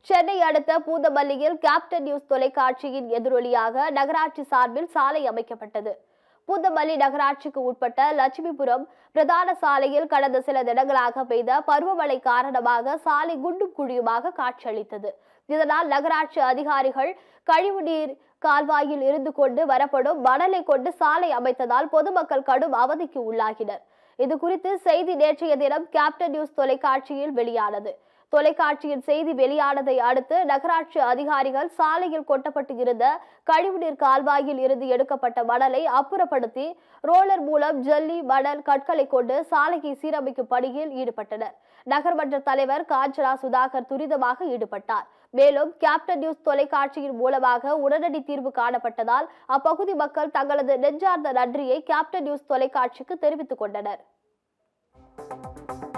சென்னை அடுத்த பூந்தமல்லியில் captain news தொலைக்காட்சியின் எதிரொலியாக நகராட்சி சார்பில் சாலை அமைக்கப்பட்டது பூந்தமல்லி நகராட்சிக்கு உட்பட்ட லட்சுமிபுரம் பிரதான சாலையில் கடந்த சில தினங்களாக பெய்த பருவமழை காரணமாக சாலை குண்டும் குழியுமாக காட்சியளித்தது இதனால் நகராட்சி அதிகாரிகள் கழிவுநீர் கால்வாயில் இருந்து கொண்டு வரப்படும் மணலை கொண்டு சாலை அமைத்ததால் பொதுமக்கள் கடும் அவதிக்கு உள்ளாகினர் இது குறித்து செய்தி நேற்றைய தினம் கேப்டன் நியூஸ் தொலைக்காட்சியில் வெளியானது தொலைக்காட்சியின் செய்தி வெளியானதை அடுத்து நகராட்சி அதிகாரிகள் சாலையில் கொட்டப்பட்டு இருந்த கழிவுநீர் கால்வாயில் இருந்து எடுக்கப்பட்ட மணலை அப்புறப்படுத்தி ரோலர் மூலம் ஜல்லி மணல் கற்களை கொண்டு சாலையை சீரமைக்கும் பணியில் ஈடுபட்டனர் நகர்மன்ற தலைவர் காஞ்சனா சுதாகர் துரிதமாக ஈடுபட்டார் மேலும் கேப்டன் நியூஸ் தொலைக்காட்சியின் மூலமாக உடனடி தீர்வு காணப்பட்டதால் அப்பகுதி மக்கள் தங்களது நெஞ்சார்ந்த நன்றியை கேப்டன் நியூஸ் தொலைக்காட்சிக்கு தெரிவித்துக் கொண்டனர்